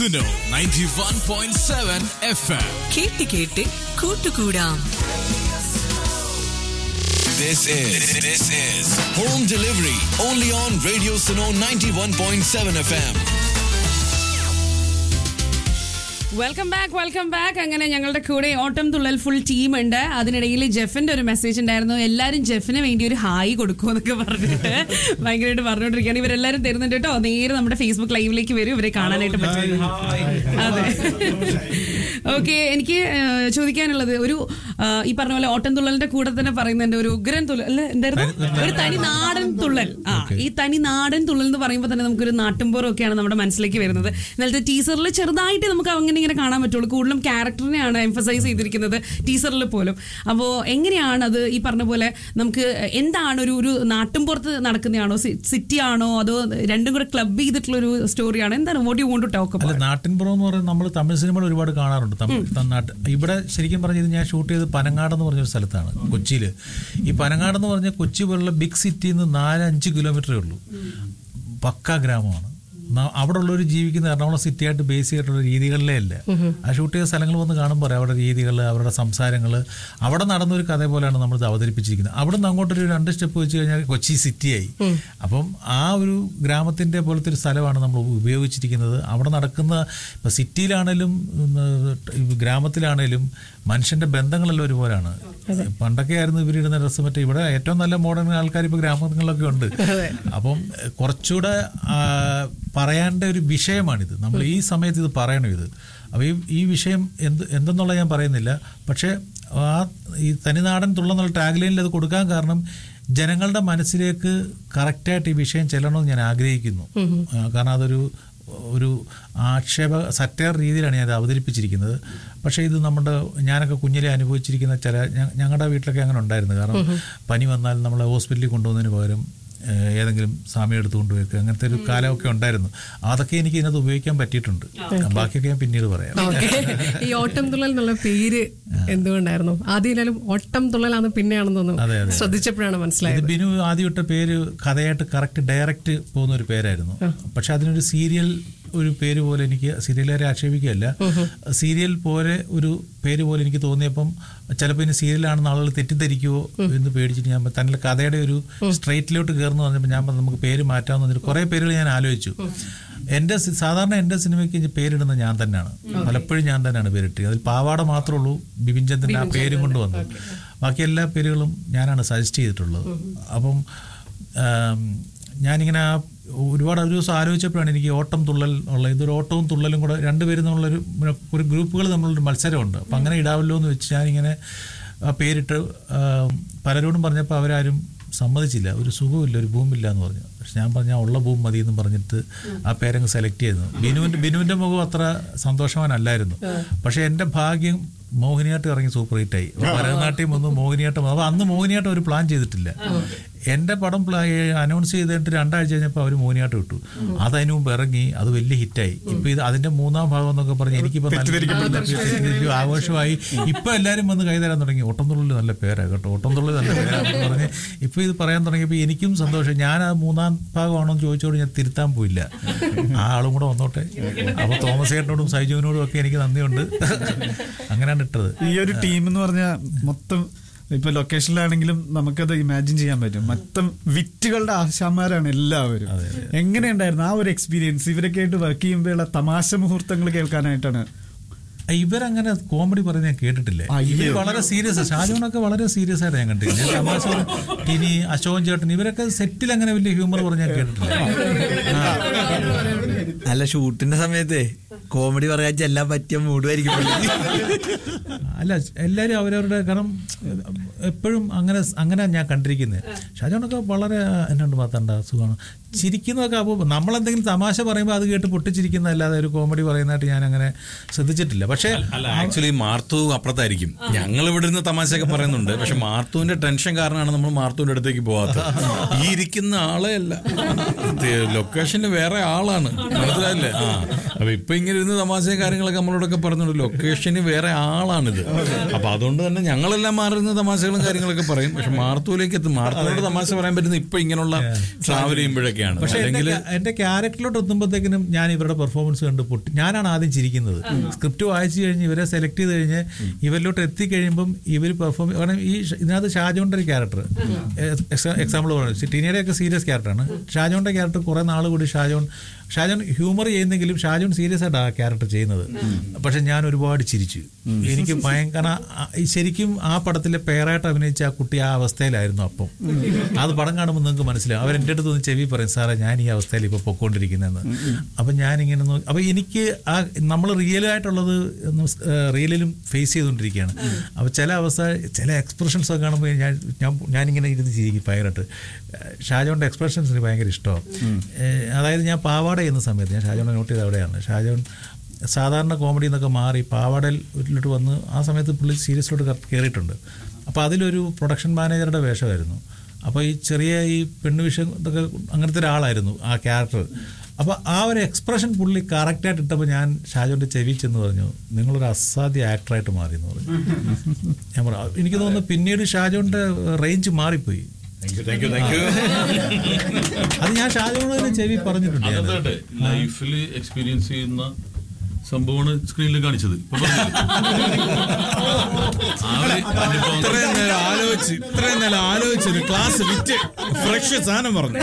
Suno ninety one point seven F M കേട്ട് കേട്ട് കൂട്ടുകൂടാം This is this is home delivery only on Radio Suno 91.7 FM. Welcome back welcome back അങ്ങനെ ഞങ്ങളുടെ കൂടെ ഓട്ടം തുള്ളൽ ഫുൾ ടീം ഉണ്ട് അതിനിടയിൽ ജെഫിന്റെ ഒരു മെസ്സേജ് ഉണ്ടായിരുന്നു എല്ലാരും ജെഫിന് വേണ്ടി ഒരു ഹായ് കൊടുക്കുമെന്നൊക്കെ പറഞ്ഞിട്ട് ഭയങ്കരമായിട്ട് പറഞ്ഞുകൊണ്ടിരിക്കുകയാണ് ഇവരെല്ലാരും തരുന്നുണ്ട് കേട്ടോ നേരെ നമ്മുടെ ഫേസ്ബുക്ക് ലൈവിലേക്ക് വരും ഇവരെ കാണാനായിട്ട് പറ്റും അതെ ഓക്കെ എനിക്ക് ആ, ചോദിക്കാനുള്ളത് ഒരു ആ, ഈ പറഞ്ഞ പോലെ ഓട്ടം തുള്ളലിന്റെ കൂടെ തന്നെ പറയുന്നുണ്ട് ഒരു ഉഗ്രൻ തുള്ളൽ അല്ല എന്തായിരുന്നു ഒരു തനി നാടൻ തുള്ളൽ ആ ഈ തനി നാടൻ തുള്ളൽ എന്ന് പറയുമ്പോൾ തന്നെ നമുക്കൊരു നാട്ടുംപുറം ഒക്കെയാണ് നമ്മുടെ മനസ്സിലേക്ക് വരുന്നത് ഇന്നലത്തെ ടീസറിൽ ചെറുതായിട്ട് നമുക്ക് അങ്ങനെ ഇങ്ങനെ കാണാൻ പറ്റുള്ളൂ കൂടുതലും ക്യാരക്ടറിനെയാണ് എംഫസൈസ് ചെയ്തിരിക്കുന്നത് ടീസറിൽ പോലും അപ്പോൾ എങ്ങനെയാണ് അത് ഈ പറഞ്ഞ പോലെ നമുക്ക് എന്താണ് ഒരു ഒരു നാട്ടുംപുറത്ത് നടക്കുന്നതാണോ സിറ്റി ആണോ അതോ രണ്ടും കൂടെ ക്ലബ് ചെയ്തിട്ടുള്ള ഒരു സ്റ്റോറിയാണോ എന്താണ് what you want to talk അല്ല നാട്ടിൻപുറം എന്ന് പറയുന്നത് നമ്മൾ തമിഴ് സിനിമകൾ ഒരുപാട് കാണാറുണ്ട് തമിഴ് ത- നാട്ട് ഇവിടെ ശരിക്കും പറഞ്ഞത് ഞാൻ ഷൂട്ട് ചെയ്ത് പനങ്ങാട് എന്ന് പറഞ്ഞൊരു സ്ഥലത്താണ് കൊച്ചിയിൽ ഈ പനങ്ങാട് എന്ന് പറഞ്ഞ കൊച്ചി പോലുള്ള ബിഗ് സിറ്റിയിൽ നിന്ന് നാല് അഞ്ച് കിലോമീറ്ററേ ഉള്ളൂ പക്ക ഗ്രാമമാണ് ന- അവിടെ ഉള്ളവർ ജീവിക്കുന്ന എറണാകുളം സിറ്റി ആയിട്ട് ബേസ് ചെയ്തിട്ടുള്ള രീതികളിലേ അല്ല ആ ഷൂട്ട് ചെയ്ത സ്ഥലങ്ങൾ വന്ന് കാണുമ്പോൾ അറിയാം അവരുടെ രീതികൾ അവരുടെ സംസാരങ്ങൾ അവിടെ നടന്നൊരു കഥ പോലെയാണ് നമ്മൾ ഇത് അവതരിപ്പിച്ചിരിക്കുന്നത് അവിടെ നിന്ന് അങ്ങോട്ടൊരു രണ്ട് സ്റ്റെപ്പ് വെച്ച് കഴിഞ്ഞാൽ കൊച്ചി സിറ്റിയായി അപ്പം ആ ഒരു ഗ്രാമത്തിന്റെ പോലത്തെ ഒരു സ്ഥലമാണ് നമ്മൾ ഉപയോഗിച്ചിരിക്കുന്നത് അവിടെ നടക്കുന്ന ഇപ്പം സിറ്റിയിലാണേലും ഉം, ഈ ഗ്രാമത്തിലാണേലും മനുഷ്യന്റെ ബന്ധങ്ങളെല്ലാം ഒരുപോലാണ് പണ്ടൊക്കെ ആയിരുന്നു ഇവരിടുന്ന ഡ്രസ്സ് മറ്റേ ഇവിടെ ഏറ്റവും നല്ല മോഡേൺ ആൾക്കാർ ഇപ്പോൾ ഗ്രാമങ്ങളിലൊക്കെ ഉണ്ട് അപ്പം എഹ്, കുറച്ചുകൂടെ ആ, പറയേണ്ട ഒരു വിഷയമാണിത് നമ്മൾ ഈ സമയത്ത് ഇത് പറയണം ഇത് അപ്പോൾ ഈ ഈ വിഷയം എന്ത് എന്തെന്നുള്ള ഞാൻ പറയുന്നില്ല പക്ഷേ ആ ഈ തനിനാടൻ തുള്ളെന്നുള്ള ടാഗ്ലൈനിൽ അത് കൊടുക്കാൻ കാരണം ജനങ്ങളുടെ മനസ്സിലേക്ക് കറക്റ്റായിട്ട് ഈ വിഷയം ചെല്ലണമെന്ന് ഞാൻ ആഗ്രഹിക്കുന്നു ആ, കാരണം അതൊരു ഒരു ആക്ഷേപ സറ്റയർ രീതിയിലാണ് ഞാൻ ഇത് അവതരിപ്പിച്ചിരിക്കുന്നത് പക്ഷേ ഇത് നമ്മുടെ ഞാനൊക്കെ കുഞ്ഞിലെ അനുഭവിച്ചിരിക്കുന്ന ചില ഞ- ഞങ്ങളുടെ വീട്ടിലൊക്കെ അങ്ങനെ ഉണ്ടായിരുന്നു കാരണം പനി വന്നാൽ നമ്മളെ ഹോസ്പിറ്റലിൽ കൊണ്ടുപോകുന്നതിന് പകരം ഏഹ്, ഏതെങ്കിലും സാമ്യം എടുത്തു കൊണ്ടുപോയി അങ്ങനത്തെ ഒരു കാലമൊക്കെ ഉണ്ടായിരുന്നു അതൊക്കെ എനിക്ക് ഇതിനകത്ത് ഉപയോഗിക്കാൻ പറ്റിയിട്ടുണ്ട് ബാക്കിയൊക്കെ ഞാൻ പിന്നീട് പറയാം ഓക്കെ ഈ ഓട്ടം തുള്ളൽ എന്നുള്ള പേര് എന്തുകൊണ്ടായിരുന്നു ആദ്യം ഓട്ടം തുള്ളലാന്ന് പിന്നെയാണെന്ന് അതെ, തോന്നുന്നു അതെ. ശ്രദ്ധിച്ചപ്പോഴാണ് ഇത് മനസ്സിലായത് ബിനു ആദ്യം ഇട്ട പേര് കഥയായിട്ട് കറക്റ്റ് ഡയറക്റ്റ് പോകുന്ന ഒരു പേരായിരുന്നു പക്ഷെ അതിനൊരു സീരിയൽ ഒരു പേര് പോലെ എനിക്ക് സീരിയലുകാരെ ആക്ഷേപിക്കുകയല്ല സീരിയൽ പോലെ ഒരു പേര് പോലെ എനിക്ക് തോന്നിയപ്പം ചിലപ്പോൾ ഇനി സീരിയലാണെന്ന് ആളുകൾ തെറ്റിദ്ധരിക്കുമോ എന്ന് പേടിച്ചിട്ട് ഞാൻ തന്നെ കഥയുടെ ഒരു സ്ട്രൈറ്റിലോട്ട് കയറുന്നു പറഞ്ഞപ്പോൾ ഞാൻ പറഞ്ഞു, നമുക്ക് പേര് മാറ്റാമെന്ന് പറഞ്ഞിട്ട് കുറേ പേരുകൾ ഞാൻ ആലോചിച്ചു എൻ്റെ സി- സാധാരണ എൻ്റെ സിനിമയ്ക്ക് ഇനി പേരിടുന്നത് ഞാൻ തന്നെയാണ് പലപ്പോഴും ഞാൻ തന്നെയാണ് പേരിട്ടത് അതിൽ പാവാട മാത്രമേ ഉള്ളൂ ബിപിൻ ചന്ദ്രൻ ആ പേരും കൊണ്ട് വന്നത് ബാക്കി എല്ലാ പേരുകളും ഞാനാണ് സജസ്റ്റ് ചെയ്തിട്ടുള്ളത് അപ്പം ആം, ഞാനിങ്ങനെ ആ ഒരുപാട് ഒരു ദിവസം ആലോചിച്ചപ്പോഴാണ് എനിക്ക് ഓട്ടം തുള്ളൽ ഉള്ള ഇതൊരു ഓട്ടവും തുള്ളലും കൂടെ രണ്ടുപേരും തമ്മിലൊരു ഒരു ഗ്രൂപ്പുകൾ തമ്മിലൊരു മത്സരമുണ്ട് അപ്പം അങ്ങനെ ഇടാവല്ലോ എന്ന് വെച്ച് ഞാനിങ്ങനെ ആ പേരിട്ട് ആം, പലരോടും പറഞ്ഞപ്പോൾ അവരാരും സമ്മതിച്ചില്ല ഒരു സുഖമില്ല ഒരു ഭൂമില്ല എന്ന് പറഞ്ഞു പക്ഷെ ഞാൻ പറഞ്ഞ ഉള്ള ഭൂമി മതി എന്ന് പറഞ്ഞിട്ട് ആ പേരങ്ങ് സെലക്ട് ചെയ്തു ബിനുവിൻ്റെ ബിനുവിൻ്റെ മുഖം അത്ര സന്തോഷവാനല്ലായിരുന്നു പക്ഷെ എൻ്റെ ഭാഗ്യം മോഹിനിയാട്ടം ഇറങ്ങി സൂപ്പർ ഹിറ്റായി ഭരതനാട്യം വന്നു മോഹിനിയാട്ടം അപ്പോൾ അന്ന് മോഹിനിയാട്ടം ഒരു പ്ലാൻ ചെയ്തിട്ടില്ല എൻ്റെ പടം അനൗൺസ് ചെയ്തിട്ട് രണ്ടാഴ്ച കഴിഞ്ഞപ്പോൾ അവർ മോഹിനിയാട്ടം ഇട്ടു അത് അതിന് മുമ്പ് ഇറങ്ങി അത് വലിയ ഹിറ്റായി ഇപ്പൊ ഇത് അതിന്റെ മൂന്നാം ഭാഗം എന്നൊക്കെ പറഞ്ഞ് എനിക്കിപ്പോ നല്ല തെറ്റിദ്ധരിക്കും, ആഘോഷമായി ഇപ്പൊ എല്ലാരും വന്ന് കൈതരാൻ തുടങ്ങി ഓട്ടംതുള്ളിൽ നല്ല പേരാ കേട്ടോ ഓട്ടംതുള്ളിൽ നല്ല പേരാന്ന് പറഞ്ഞ് ഇപ്പൊ ഇത് പറയാൻ തുടങ്ങിയപ്പോൾ എനിക്കും സന്തോഷം ഞാൻ ആ മൂന്നാം ഭാഗമാണോ എന്ന് ചോദിച്ചോട് ഞാൻ തിരുത്താൻ പോയില്ല ആ ആളും കൂടെ വന്നോട്ടെ അപ്പൊ തോമസ് ചേട്ടനോടും സൈജുവിനോടും ഒക്കെ എനിക്ക് നന്ദിയുണ്ട് അങ്ങനെയാണ് ഇട്ടത് ഈ ഒരു ടീം എന്ന് പറഞ്ഞാൽ മൊത്തം ഇപ്പൊ ലൊക്കേഷനിലാണെങ്കിലും നമുക്കത് ഇമാജിൻ ചെയ്യാൻ പറ്റും മൊത്തം വിറ്റുകളുടെ ആശാന്മാരാണ് എല്ലാവരും എങ്ങനെയുണ്ടായിരുന്നു ആ ഒരു എക്സ്പീരിയൻസ് ഇവരൊക്കെ ആയിട്ട് വർക്ക് ചെയ്യുമ്പോഴുള്ള തമാശ മുഹൂർത്തങ്ങൾ കേൾക്കാനായിട്ടാണ് ഇവരങ്ങനെ കോമഡി പറയുന്നത് ഞാൻ കേട്ടിട്ടില്ല ഇവർ വളരെ സീരിയസ് ഷാജോണൊക്കെ വളരെ സീരിയസ് ആയിട്ട് ഞാൻ കണ്ടിട്ടില്ല തമാശ ടിനി അശോകൻ ചേട്ടൻ ഇവരൊക്കെ സെറ്റിൽ അങ്ങനെ വലിയ ഹ്യൂമർ പറഞ്ഞ് ഞാൻ കേട്ടിട്ടില്ല അല്ല ഷൂട്ടിന്റെ സമയത്ത് കോമഡി പറയാൻ ചെല്ലാൻ പറ്റിയ മൂടുമായിരിക്കും അല്ല എല്ലാവരും അവരവരുടെ കാരണം എപ്പോഴും അങ്ങനെ അങ്ങനെ ഞാൻ കണ്ടിരിക്കുന്നത് ഷാജോണൊക്കെ വളരെ എന്നോട് മാത്തണ്ട സുഖമാണ് ചിരിക്കുന്നതൊക്കെ അപ്പോൾ നമ്മളെന്തെങ്കിലും തമാശ പറയുമ്പോൾ അത് കേട്ട് പൊട്ടിച്ചിരിക്കുന്ന അല്ലാതെ ഒരു കോമഡി പറയുന്നതായിട്ട് ഞാൻ അങ്ങനെ ശ്രദ്ധിച്ചിട്ടില്ല പക്ഷേ അല്ല ആക്ച്വലി മാർത്തു അപ്പുറത്തായിരിക്കും ഞങ്ങൾ ഇവിടെ ഇരുന്ന് തമാശയൊക്കെ പറയുന്നുണ്ട് പക്ഷെ മാർത്തുവിന്റെ ടെൻഷൻ കാരണമാണ് നമ്മൾ മാർത്തുവിന്റെ അടുത്തേക്ക് പോകാത്തത് ഈ ഇരിക്കുന്ന ആളെ അല്ല ലൊക്കേഷനിൽ വേറെ ആളാണ് മനസ്സിലായില്ലേ ആ അപ്പൊ ഇപ്പൊ ഇങ്ങനെ ഇരുന്ന് തമാശയും കാര്യങ്ങളൊക്കെ നമ്മളോടൊക്കെ പറഞ്ഞുണ്ട് ലൊക്കേഷന് വേറെ ആളാണിത് അപ്പൊ അതുകൊണ്ട് തന്നെ ഞങ്ങളെല്ലാം മാറുന്ന തമാശകൾ തമാശകളും കാര്യങ്ങളൊക്കെ പറയും പക്ഷെ മാർത്തൂലേക്ക് എത്തും മാർത്തൂരോട് തമാശ പറയാൻ പറ്റുന്ന ഇപ്പൊ ഇങ്ങനെയുള്ള ട്രാവൽ ചെയ്യുമ്പോഴൊക്കെയാണ് പക്ഷെ അല്ലെങ്കിൽ എന്റെ എന്റെ ക്യാരക്ടറിലോട്ട് എത്തുമ്പോഴത്തേക്കിനും ഞാൻ ഇവരുടെ പെർഫോമൻസ് കണ്ട് പൊട്ടി ഞാനാണ് ആദ്യം ചിരിക്കുന്നത് സ്ക്രിപ്റ്റ് വായിച്ചു കഴിഞ്ഞ് ഇവരെ സെലക്ട് ചെയ്ത് കഴിഞ്ഞ് ഇവരിലോട്ട് എത്തിക്കഴിയുമ്പം ഇവർ പെർഫോം കാരണം ഈ ഷ- ഇതിനകത്ത് ഷാജോന്റെ ഒരു ക്യാരക്ടർ എക്സാമ്പിൾ പറഞ്ഞു ടീനയുടെ ഒക്കെ സീരിയസ് ക്യാരക്ടറാണ് ഷാജോന്റെ ക്യാരക്ടർ കുറെ നാൾ കൂടി ഷാജോൻ ഷാജോൻ ഹ്യൂമർ ചെയ്യുന്നെങ്കിലും ഷാജോൻ സീരിയസ് ആയിട്ട് ആ ക്യാരക്ടർ ചെയ്യുന്നത് പക്ഷെ ഞാൻ ഒരുപാട് ചിരിച്ചു എനിക്ക് ഭയങ്കര ആ- ഈ ശരിക്കും ആ പടത്തിലെ പേരായിട്ട് അഭിനയിച്ച ആ കുട്ടി ആ അവസ്ഥയിലായിരുന്നു അപ്പം അത് പടം കാണുമ്പോൾ നിങ്ങൾക്ക് മനസ്സിലാവും അവർ എൻ്റെ അടുത്ത് ഒന്ന് ചെവി പറയും സാറേ ഞാൻ ഈ അവസ്ഥയിൽ ഇപ്പോൾ പൊക്കോണ്ടിരിക്കുന്നതെന്ന് അപ്പം ഞാനിങ്ങനെ നോക്കി അപ്പം എനിക്ക് ആ നമ്മൾ റിയലായിട്ടുള്ളത് റിയലിലും ഫേസ് ചെയ്തുകൊണ്ടിരിക്കുകയാണ് അപ്പോൾ ചില അവസ്ഥ ചില എക്സ്പ്രഷൻസ് ഒക്കെ കാണുമ്പോൾ ഞാൻ ഞാൻ ഞാനിങ്ങനെ ഇരുന്ന് ചിരിക്കും ഭയങ്കരമായിട്ട് ഷാജോൻ്റെ എക്സ്പ്രഷൻസ് എനിക്ക് ഭയങ്കര ഇഷ്ടമാണ് അതായത് ഞാൻ പാവാട ചെയ്യുന്ന സമയത്ത് ഞാൻ ഷാജോനെ നോട്ട് ചെയ്ത് അവിടെയാണ് ഷാജോൻ സാധാരണ കോമഡി എന്നൊക്കെ മാറി പാവാടയിലോട്ട് വന്ന് ആ സമയത്ത് പുള്ളി സീരിയസിലോട്ട് കയറിയിട്ടുണ്ട് അപ്പോൾ അതിലൊരു പ്രൊഡക്ഷൻ മാനേജറുടെ വേഷമായിരുന്നു അപ്പോൾ ഈ ചെറിയ ഈ പെണ്ണുവിഷം ഇതൊക്കെ അങ്ങനത്തെ ഒരാളായിരുന്നു ആ ക്യാരക്ടർ അപ്പോൾ ആ ഒരു എക്സ്പ്രഷൻ പുള്ളി കറക്റ്റായിട്ട് ഇട്ടപ്പോൾ ഞാൻ ഷാജോൻ്റെ ചെവി ചെന്ന് പറഞ്ഞു നിങ്ങളൊരു അസാധ്യ ആക്ടറായിട്ട് മാറി എന്ന് പറഞ്ഞു ഞാൻ പറഞ്ഞു എനിക്ക് തോന്നുന്നു പിന്നീട് ഷാജോൻ്റെ റേഞ്ച് മാറിപ്പോയി താങ്ക് യു താങ്ക് യു അത് ഞാൻ ഷാജോനോട് തന്നെ ചെവി പറഞ്ഞിട്ടുണ്ട് ഞാൻ. അതെ ലൈഫിൽ എക്സ്പീരിയൻസ് ചെയ്യുന്ന സംഭവമാണ് സ്ക്രീനിൽ കാണിച്ചത് ഇപ്പൊ പറഞ്ഞില്ലേ? ആള് അനുഭവം- ഇത്രയും നേരം ആലോചിച്ച് ഇത്രയും നേരം ആലോചിച്ചത് ക്ലാസ് വിറ്റ് ഫ്രഷ് സാധനം പറഞ്ഞു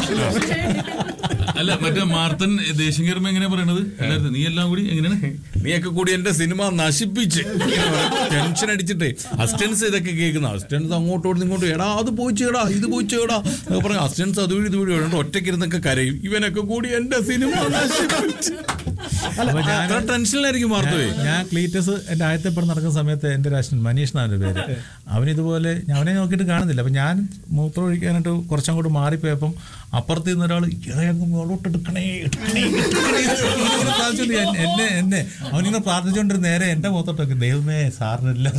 അല്ല മറ്റേ മാർത്തൻ ദേഷ്യം കയറുമ്പോ എങ്ങനെയാ പറയണത് എല്ലാവരും നീ എല്ലാം കൂടി എങ്ങനെയാണ് നീയൊക്കെ കൂടി എന്റെ സിനിമ നശിപ്പിച്ച് ടെൻഷൻ അടിച്ചിട്ടേ അസിസ്റ്റൻസ് ഇതൊക്കെ കേൾക്കുന്ന അസിസ്റ്റൻസ് അങ്ങോട്ടോട്ട് ഇങ്ങോട്ടും എടാ അത് പോയി ചെയ്യടാ ഇത് പോയി ചെയ്യടാ എന്നൊക്കെ പറഞ്ഞു അസിസ്റ്റൻസ് അത് വഴി ഇത് വഴി വേണ്ട ഒറ്റയ്ക്കിരുന്നൊക്കെ കരയും ഇവനൊക്കെ കൂടി എന്റെ സിനിമ നശിപ്പിച്ച് അപ്പൊ ഞാൻ- അത്ര ടെൻഷനിലായിരിക്കും വാർത്തവേ ഞാൻ ക്ലീറ്റസ് എൻ്റെ ആദ്യത്തെ പടം നടക്കുന്ന സമയത്ത് എൻ്റെ രാഷ്ട്രൻ മനീഷ് എന്നാണ് എൻ്റെ പേര് അവൻ ഇതുപോലെ ഞാൻ അവനെ നോക്കിയിട്ട് കാണുന്നില്ല അപ്പം ഞാൻ മൂത്രം ഒഴിക്കാനായിട്ട് കുറച്ചങ്ങോട്ട് മാറിപ്പോയപ്പം അപ്പുറത്ത് നിന്ന് ഒരാൾ ഇളയങ്ങ് മുകളോട്ട് എടുക്കണേ എടുക്കണേ എടുക്കണേ ഇങ്ങനെ പ്രാർത്ഥിച്ചുകൊണ്ട് ഞാൻ- എന്നെ എന്നെ അവനിങ്ങനെ പ്രാർത്ഥിച്ചുകൊണ്ട് നേരെ എൻ്റെ മുഖത്തോട്ടൊക്കെ ദൈവമേ സാറിനെല്ലാം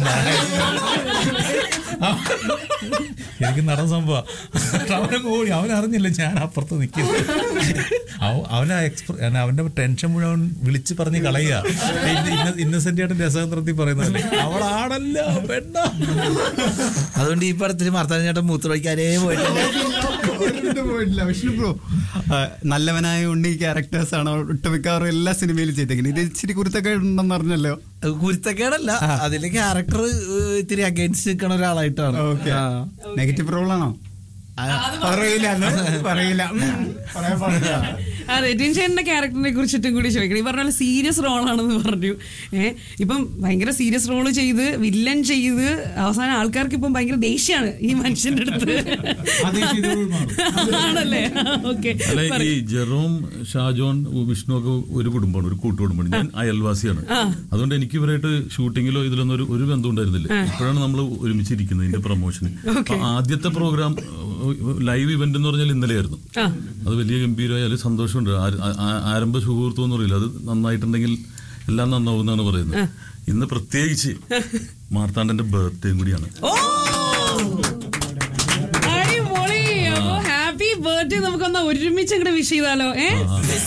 എനിക്ക് നടന്ന സംഭവം അവനങ്ങ് ഓടി അവൻ അറിഞ്ഞില്ല ഞാൻ അപ്പുറത്ത് നിൽക്കുന്നത് അവ- അവന് എക്സ്പ്ര അവന്റെ ടെൻഷൻ മുഴുവൻ വിളിച്ച് പറഞ്ഞ് കളയുക ഇന്നസെന്റ് ആയിട്ട് രസതന്ത്രത്തിൽ പറയുന്നത് അവളാണല്ല പെണ്ണ അതുകൊണ്ട് ഈ പടത്തിൽ മാർത്താൻ ചേട്ടൻ മൂത്രമൊഴിക്കാനേ പോയിട്ടില്ല ഒരിടത്തും പോയിട്ടില്ല വിഷ്ണു ബ്രോ നല്ലവനായ ഉണ്ണി ക്യാരക്ടേഴ്സ് ആണ് ഒട്ടുമിക്കവാറും എല്ലാ സിനിമയിലും ചെയ്തേക്കുന്നത് ഇത് ഇച്ചിരി കുരുത്തൊക്കെ ഉണ്ടെന്ന് അറിഞ്ഞല്ലോ കുരുത്തക്കേടല്ല അതിലെ ക്യാരക്ടർ ഇത്തിരി അഗൈൻസ്റ്റ് നിൽക്കണ ഒരാളായിട്ടാണ് ഓക്കെ ആ. നെഗറ്റീവ് റോൾ ആണോ പറയില്ല എന്ന് പറയില്ല ഉം, പറയാൻ പാടില്ല ആ രതീൻ ചേട്ടന്റെ ക്യാരക്ടറിനെ കുറിച്ചിട്ടും കൂടി ചോദിക്കണം ഈ പറഞ്ഞ പോലെ സീരിയസ് റോളാണെന്ന് പറഞ്ഞു ഏഹ് ഇപ്പം ഭയങ്കര സീരിയസ് റോള് ചെയ്ത് വില്ലൻ ചെയ്ത് അവസാനം ആൾക്കാർക്ക് ഇപ്പം ഭയങ്കര ദേഷ്യമാണ് ഈ മനുഷ്യന്റെ അടുത്ത് ആണല്ലേ ഓക്കെ അല്ല ഈ ജെറോം ഷാജോൺ വിഷ്ണു ഒക്കെ ഒരു കുടുംബമാണ് ഒരു കൂട്ടുകുടുംബമാണ് ഞാൻ അയൽവാസിയാണ് അതുകൊണ്ട് എനിക്ക് ഇവരായിട്ട് ഷൂട്ടിങ്ങിലോ ഇതിലൊന്നും ഒരു ഒരു ബന്ധം ഉണ്ടായിരുന്നില്ല ഇപ്പോഴാണ് നമ്മൾ ഒരുമിച്ചിരിക്കുന്നത് ഇതിന്റെ പ്രൊമോഷന് അപ്പൊ ആദ്യത്തെ പ്രോഗ്രാം ലൈവ് ഇവന്റ് എന്ന് പറഞ്ഞാൽ ഇന്നലെയായിരുന്നു അത് വലിയ ഗംഭീരമായ ഒരു സന്തോഷമുണ്ട് ആ- ആ- ആരംഭ സുഹൃത്വം എന്ന് പറയില്ല അത് നന്നായിട്ടുണ്ടെങ്കിൽ എല്ലാം നന്നാവും എന്നാണ് പറയുന്നത് ഇന്ന് പ്രത്യേകിച്ച് മാർത്താണ്ഡന്റെ ബർത്ത്ഡേയും കൂടിയാണ് ഓ അടിപൊളി അപ്പൊ ഹാപ്പി ബർത്ത്ഡേ നമുക്കൊന്ന് ഒരുമിച്ച് അങ്ങോട്ട് വിഷ് ചെയ്താലോ ഏ